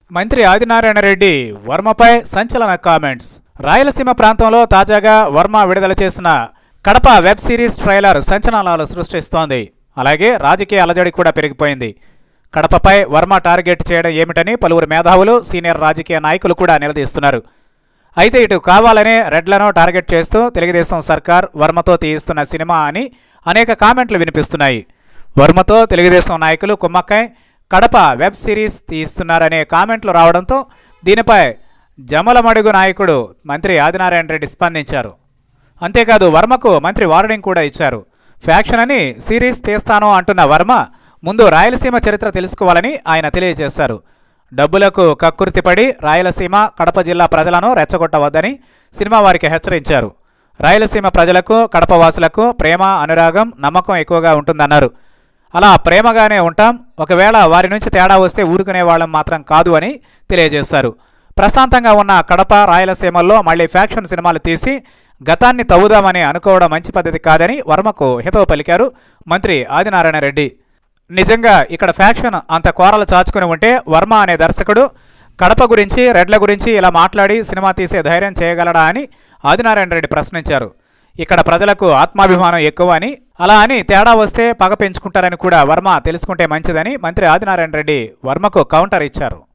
మంత్రి ఆదినారాయణ రెడ్డి వర్మపై సంచలన కామెంట్స్ రాయలసీమ ప్రాంతంలో తాజాగా వర్మ విడుదల చేసిన కడప వెబ్ సిరీస్ ట్రైలర్ సంచలనాలు సృష్టిస్తోంది అలాగే రాజకీయ అలజడి కూడా పెరిగిపోయింది కడపపై వర్మ టార్గెట్ చేయడం ఏమిటని పలువురు మేధావులు సీనియర్ రాజకీయ నాయకులు కూడా నిలదీస్తున్నారు అయితే ఇటు కావాలనే రెడ్లను టార్గెట్ చేస్తూ తెలుగుదేశం సర్కార్ వర్మతో తీయిస్తున్న సినిమా అని అనేక కామెంట్లు వినిపిస్తున్నాయి వర్మతో తెలుగుదేశం నాయకులు కుమ్మక్కై కడప వెబ్ సిరీస్ తీయిస్తున్నారనే కామెంట్లు రావడంతో దీనిపై జమలమడుగు నాయకుడు మంత్రి ఆదినారాయణ రెడ్డి స్పందించారు అంతేకాదు వర్మకు మంత్రి వార్నింగ్ కూడా ఇచ్చారు ఫ్యాక్షన్ అని సిరీస్ తీస్తాను అంటున్న వర్మ ముందు రాయలసీమ చరిత్ర తెలుసుకోవాలని ఆయన తెలియజేశారు డబ్బులకు కక్కుర్తిపడి రాయలసీమ కడప జిల్లా ప్రజలను రెచ్చగొట్టవద్దని సినిమా వారికి హెచ్చరించారు రాయలసీమ ప్రజలకు కడప వాసులకు ప్రేమ అనురాగం నమ్మకం ఎక్కువగా ఉంటుందన్నారు అలా ప్రేమగానే ఉంటాం ఒకవేళ వారి నుంచి తేడా వస్తే ఊరుకునే వాళ్ళం మాత్రం కాదు అని తెలియజేశారు ప్రశాంతంగా ఉన్న కడప రాయలసీమల్లో మళ్ళీ ఫ్యాక్షన్ సినిమాలు తీసి గతాన్ని తవ్వుదామని అనుకోవడం మంచి పద్ధతి కాదని వర్మకు హితవు పలికారు మంత్రి ఆదినారాయణ రెడ్డి నిజంగా ఇక్కడ ఫ్యాక్షన్ అంత కోరలు చాచుకుని ఉంటే వర్మ అనే దర్శకుడు కడప గురించి రెడ్ల గురించి ఇలా మాట్లాడి సినిమా తీసే ధైర్యం చేయగలడా అని ఆదినారాయణ రెడ్డి ప్రశ్నించారు ఇక్కడ ప్రజలకు ఆత్మాభిమానం ఎక్కువ అని అలా అని తేడా వస్తే పగ పెంచుకుంటారని కూడా వర్మ తెలుసుకుంటే మంచిదని మంత్రి ఆదినారాయణ రెడ్డి వర్మకు కౌంటర్ ఇచ్చారు